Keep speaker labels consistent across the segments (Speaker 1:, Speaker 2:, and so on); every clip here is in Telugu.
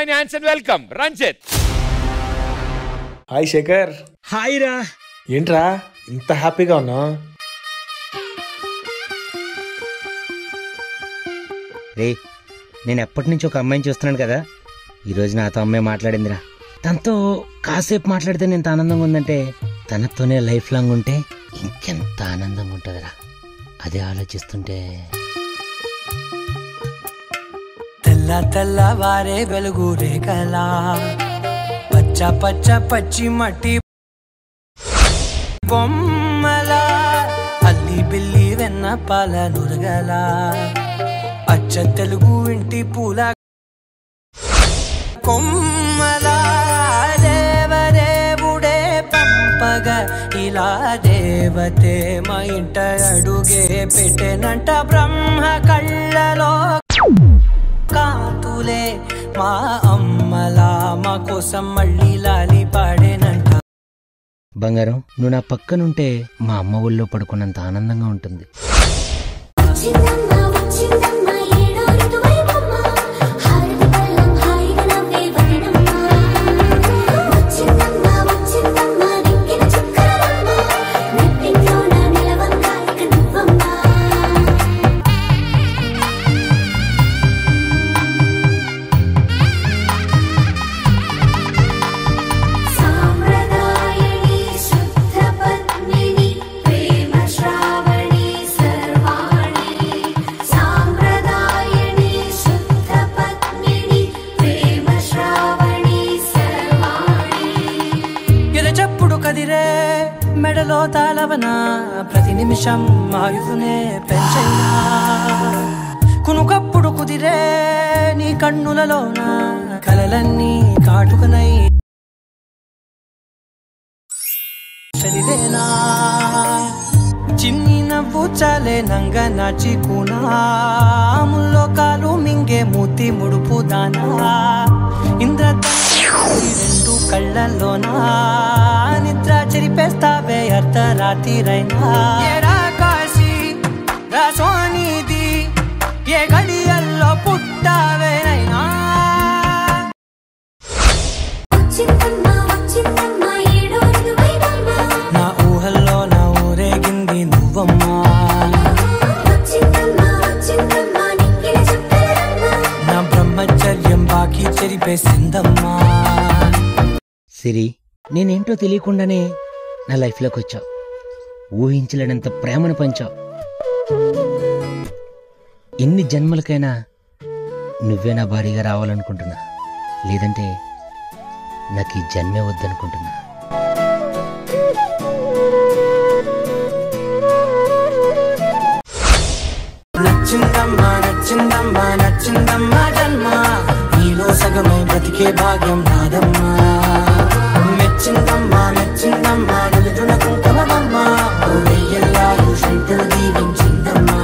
Speaker 1: Join hands and welcome Ranjith
Speaker 2: hi Shekar
Speaker 3: hi రా
Speaker 2: ఏంట్రా ఇంత హ్యాపీగా ఉన్నావు
Speaker 3: రే నేను ఎప్పటి నుంచి ఒక అమ్మాయిని చూస్తున్నాను కదా ఈరోజు నాతో అమ్మాయి మాట్లాడిందిరా తనతో కాసేపు మాట్లాడితే ఎంత ఆనందంగా ఉందంటే తనతోనే లైఫ్ లాంగ్ ఉంటే ఇంకెంత ఆనందంగా ఉంటుందిరా అదే ఆలోచిస్తుంటే
Speaker 4: తెల్ల తెల్లవారే వెలుగు రేఖలా పచ్చ పచ్చ పచ్చి మట్టి బొమ్మలా అల్లి బిల్లి వెన్న పాల నురగల అచ్చ తెలుగు ఇంటి పూల కొమ్మలా దేవదేవుడే పంపగా ఇలా దేవతే మా ఇంట అడుగే పెట్టెనంట బ్రహ్మ కళ్ళలో కాతులే మా అమ్మలా మా కోసం మళ్ళీ లాలి పాడేనంట
Speaker 3: బంగారం నువ్వు నా పక్కనుంటే మా అమ్మ ఒళ్ళో పడుకున్నంత ఆనందంగా ఉంటుంది
Speaker 5: వచ్చిందమ్మ వచ్చిందమ్మ ఏడో ఋతువైవమ్మ హారతి పళ్ళం హాయిగా నవ్వే వదనమ్మ వచ్చిందమ్మ వచ్చిందమ్మ దిక్కిన చుక్కలమ్మ నెట్టింట్లోన నిలవంగా ఇక నువ్వమ్మ సాంప్రదాయని శుద్ధ పద్మిని ప్రేమ శ్రావణి సర్వాణి సాంప్రదాయని శుద్ధ పద్మిని ప్రేమ శ్రావణి సర్వాణి
Speaker 4: ఎరచప్పుడు కదిరే మెడలో తాళవన ప్రతి నిమిషం ఆయుధునే పెంచైనా కునుకప్పుడు కుదిరే నీ కన్నులలోన కలలన్నీ కాటుకనై చదివేనా చిన్ని నవ్వు చాలే నంగ నాచి కూనాముల్లో కాలు మింగే మూతి ముడుపు దానా ఇంద్ర రెండు కళ్ళల్లోనా నిద్ర చెరిపేస్తావే అర్ధరాత్రిరైనా ఏరా కాశీ రా సోనిది ఏ గడియల్లో పుట్టావేనైనా
Speaker 5: వచ్చిందమ్మ వచ్చిందమ్మ ఏడో ఋతువైవమ్మ
Speaker 4: నా ఊహల్లో నా ఊరేగింది నువ్వమ్మా
Speaker 5: వచ్చిందమ్మ వచ్చిందమ్మ నిక్కిన చుక్కలమ్మ
Speaker 4: నా బ్రహ్మచర్యం బాకీ చెరిపేసిందమ్మా
Speaker 3: సిరి నేనేంటో తెలియకుండానే నా లైఫ్లోకి వచ్చావు ఊహించలేనంత ప్రేమను పంచావు ఎన్ని జన్మలకైనా నువ్వే నా భారీగా రావాలనుకుంటున్నా లేదంటే నాకు ఈ జన్మే వద్దనుకుంటున్నా
Speaker 4: నచ్చిందమ్మా నచ్చిందమ్మా నచ్చిందమ్మా జన్మ నీలో సగమై బ్రతికే భాగ్యం నాదమ్మా మెచ్చిందమ్మా మెచ్చిందమ్మా నిలుచున కుంకుమమ్మా ఓ వెయ్యల్లాలు శంకరు దీవించిందమ్మా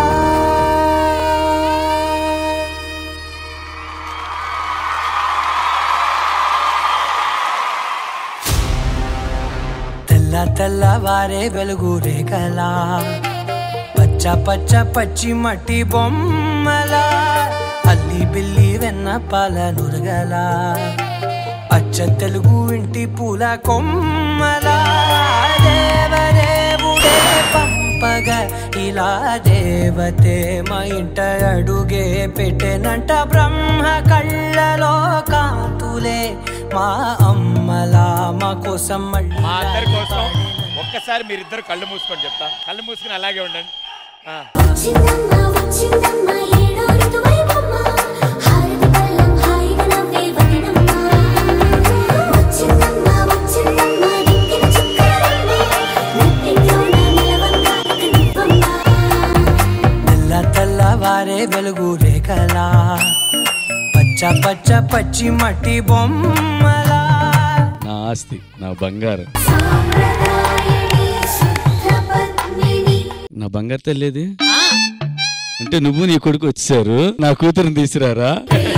Speaker 4: తెల్ల తెల్లవారే వెలుగు రేఖలా పచ్చ పచ్చ పచ్చి మట్టి బొమ్మలా అల్లి బిల్లి వెన్న పాల నురగల అచ్చ తెలుగు ఇంటి పూల కొమ్మలా దేవదేవుడే పంపగా ఇలా దేవతే మా ఇంట అడుగే పెట్టెనంట బ్రహ్మ కళ్ళలో కాతులే మా అమ్మలా మా కోసం మళ్ళీ
Speaker 1: మా అందరి కోసం ఒక్కసారి మీరిద్దరు కళ్ళు మూసుకొని చెప్తా కళ్ళు మూసుకొని అలాగే ఉండండి ఆ.
Speaker 5: వచ్చిందమ్మ వచ్చిందమ్మ ఏడో ఋతువైవమ్మ హారతి పళ్ళం హాయిగా నవ్వే వదనమ్మ వచ్చిందమ్మ వచ్చిందమ్మ దిక్కిన చుక్కలమ్మ నెట్టింట్లోన నిలవంగా ఇక నువ్వమ్మ
Speaker 4: తెల్ల తెల్లవారే వెలుగు రేఖలా పచ్చ పచ్చ పచ్చి మట్టి బొమ్మలా
Speaker 6: నా ఆస్తి నా బంగారం
Speaker 5: సాంప్రదాయని శుద్ధ పద్మిని
Speaker 6: నా బంగారు తల్లేది అంటే నువ్వు నీ కొడుకు వచ్చారు నా కూతురుని తీసుకురారా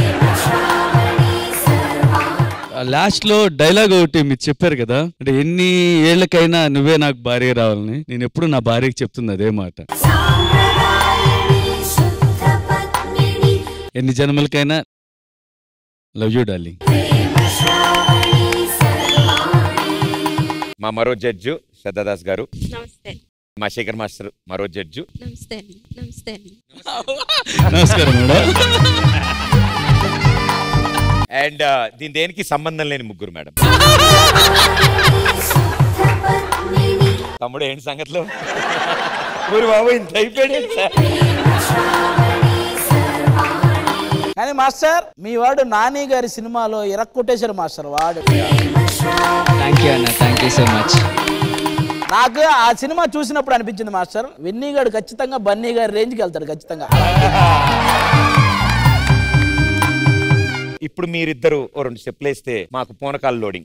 Speaker 6: లాస్ట్ లో డైలాగ్ ఒకటి మీరు చెప్పారు కదా అంటే ఎన్ని ఏళ్ళకైనా నువ్వే నాకు భార్య రావాలని నేను ఎప్పుడు నా భార్యకి చెప్తుంది అదే మాట
Speaker 5: సాంప్రదాయని శుద్ధ పద్మిని
Speaker 6: ఎన్ని జన్మలకైనా లవ్ యూ డార్లింగ్
Speaker 1: మా మరో జడ్జు శ్రద్ధాదాస్ గారు
Speaker 7: నమస్తే
Speaker 1: మా శేఖర్ మాస్టర్ మరో జడ్జు
Speaker 7: నమస్తే అండి నమస్తే అండి
Speaker 6: నమస్కారం మేడం
Speaker 1: అండ్ దీని దేనికి సంబంధం లేని ముగ్గురు మేడం తమ్ముడు ఏంటి సంగతిలో ఊరు బాబు ఇంత అయిపోయాడు ఏంటి సార్?
Speaker 8: కానీ మాస్టర్ మీ వాడు నాని గారి సినిమాలో ఇరక్కొట్టేశారు మాస్టర్ వాడు
Speaker 9: థ్యాంక్ యూ అన్న థ్యాంక్ యూ సో మచ్
Speaker 8: నాకు ఆ సినిమా చూసినప్పుడు అనిపించింది మాస్టర్ విన్నీ గారు ఖచ్చితంగా బన్నీ గారి రేంజ్కి వెళ్తాడు ఖచ్చితంగా
Speaker 1: ఇప్పుడు మీరిద్దరు ఓ రెండు స్టెప్లు వేస్తే మాకు పూనకాల లోడింగ్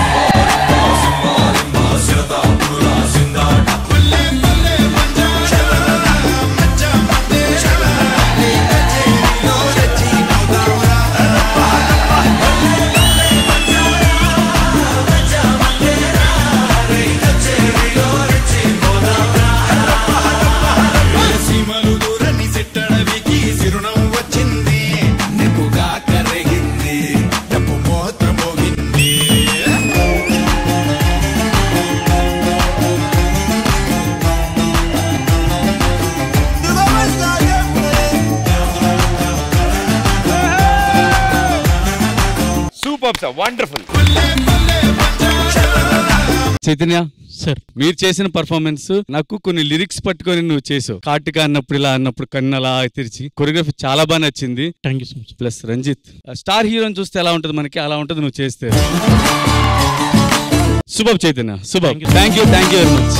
Speaker 10: సీమలు దూరని సిట్టడవికి సిరునం వచ్చింది నిప్పుగా కరిగింది డప్పు మోత మోగింది
Speaker 1: super sir wonderful
Speaker 6: Chaitanya sir మీరు చేసిన పర్ఫార్మెన్స్ నాకు కొన్ని లిరిక్స్ పట్టుకొని నువ్వు చేసావు కాటిక అన్నప్పుడు ఇలా అన్నప్పుడు కన్ను అలా తెరిచి కొరియోగ్రఫీ చాలా బాగా నచ్చింది thank you so much plus Ranjith star హీరోని చూస్తే ఎలా ఉంటుంది మనకి అలా ఉంటుంది నువ్వు చేస్తే శుభం చైతన్య శుభం thank you thank you very much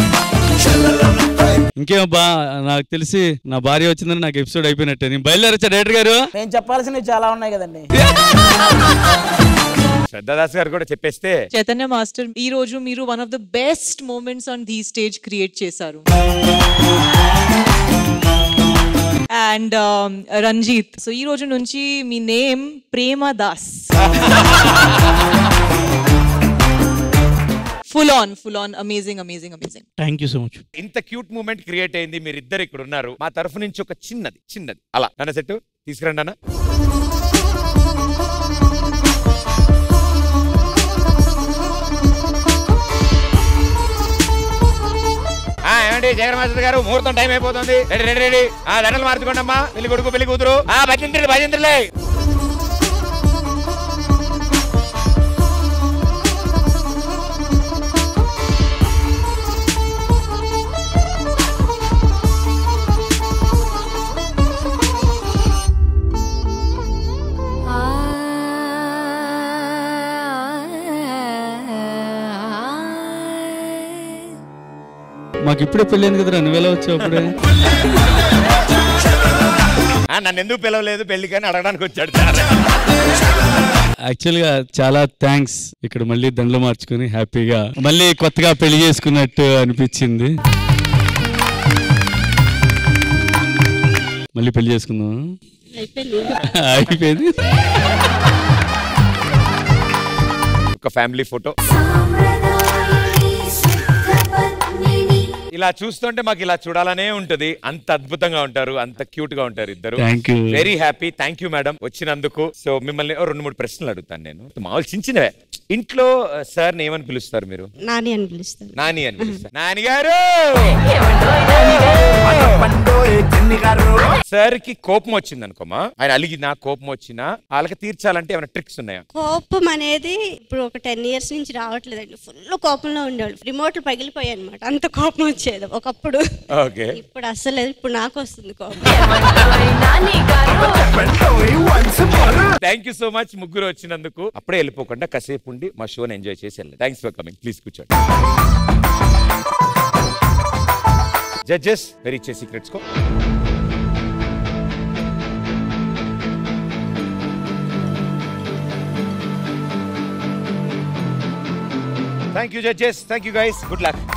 Speaker 6: ఇంకేం బా నాకు తెలిసి నా భార్య వచ్చిందని నాకు ఎపిసోడ్ అయిపోయినట్టే నేను బయలుదేరచ్చా డైరెక్టర్ గారు
Speaker 8: నేను చెప్పాల్సినవి చాలా ఉన్నాయి కదండి
Speaker 1: శ్రద్ధాదాస్ గారు కూడా చెప్పేస్తే
Speaker 11: చైతన్య మాస్టర్ ఈ రోజు మీరు one of the best moments on the stage create చేశారు అండ్ రంజిత్ సో ఈ రోజు నుంచి మీ name Prema Das full on full on amazing amazing amazing
Speaker 6: thank you so much
Speaker 1: ఇంత క్యూట్ మూమెంట్ క్రియేట్ అయింది మీరు ఇద్దరు ఇక్కడ ఉన్నారు మా తరఫు నుంచి ఒక చిన్నది చిన్నది అలా అన్న సెట్ తీసుకురండి అన్న ఆ, ఏమండి జగన్ మాస్టర్ గారు ముహూర్తం టైం అయిపోతుంది రెడీ రెడీ రెడీ ఆ దండలు మార్చుకోండి అమ్మా పెళ్లి కొడుకు పెళ్లి కూతురు ఆ భజంత్రులు భజంత్రులే
Speaker 6: మాకు ఇప్పుడే పెళ్ళైంది కదరా నువ్వెలా వచ్చావు అప్పుడే
Speaker 1: ఆ, నన్ను ఎందుకు పిలవలేదు పెళ్లికని అడగడానికి వచ్చాడు
Speaker 6: యాక్చువల్గా చాలా థ్యాంక్స్ ఇక్కడ మళ్ళీ దండలు మార్చుకుని హ్యాపీగా మళ్ళీ కొత్తగా పెళ్లి చేసుకున్నట్టు అనిపించింది మళ్ళీ పెళ్లి చేసుకుందాం అయిపోయింది
Speaker 1: ఒక ఫ్యామిలీ ఫోటో ఇలా చూస్తుంటే మాకు ఇలా చూడాలనే ఉంటది అంత అద్భుతంగా ఉంటారు అంత క్యూట్ గా ఉంటారు ఇద్దరు
Speaker 6: Thank you.
Speaker 1: Very happy thank you madam వచ్చినందుకు సో మిమ్మల్ని ఓ రెండు మూడు ప్రశ్నలు అడుగుతాను నేను మామూలు చిన్న చిన్నవే ఇంట్లో సార్ ఏమని పిలుస్తారు మీరు
Speaker 7: నాని అని పిలుస్తాను
Speaker 1: నాని అని పిలుస్తారు నాని గారు సార్ కి కోపం వచ్చింది అనుకోమా ఆయన అలిగినా కోపం వచ్చినా వాళ్ళకి తీర్చాలంటే ఏమైనా ట్రిక్స్ ఉన్నాయా
Speaker 7: కోపం అనేది ఇప్పుడు ఒక టెన్ ఇయర్స్ నుంచి రావట్లేదండి ఫుల్ కోపంలో ఉండేవాళ్ళు రిమోట్లు పగిలిపోయాయి అనమాట అంత కోపం వచ్చేది ఒకప్పుడు
Speaker 1: ఓకే
Speaker 7: ఇప్పుడు అసలు లేదు ఇప్పుడు నాకు వస్తుంది కోపం
Speaker 1: థ్యాంక్ యూ సో మచ్ ముగ్గురు వచ్చినందుకు అప్పుడే వెళ్ళిపోకుండా కాసేపు ఉండి మా షోని ఎంజాయ్ చేసి వెళ్ళండి థ్యాంక్స్ ఫర్ కమింగ్ ప్లీజ్ కూర్చోండి జడ్జెస్ వెరీ ఇచ్చే సీక్రెట్స్ కో thank you judges thank you guys good luck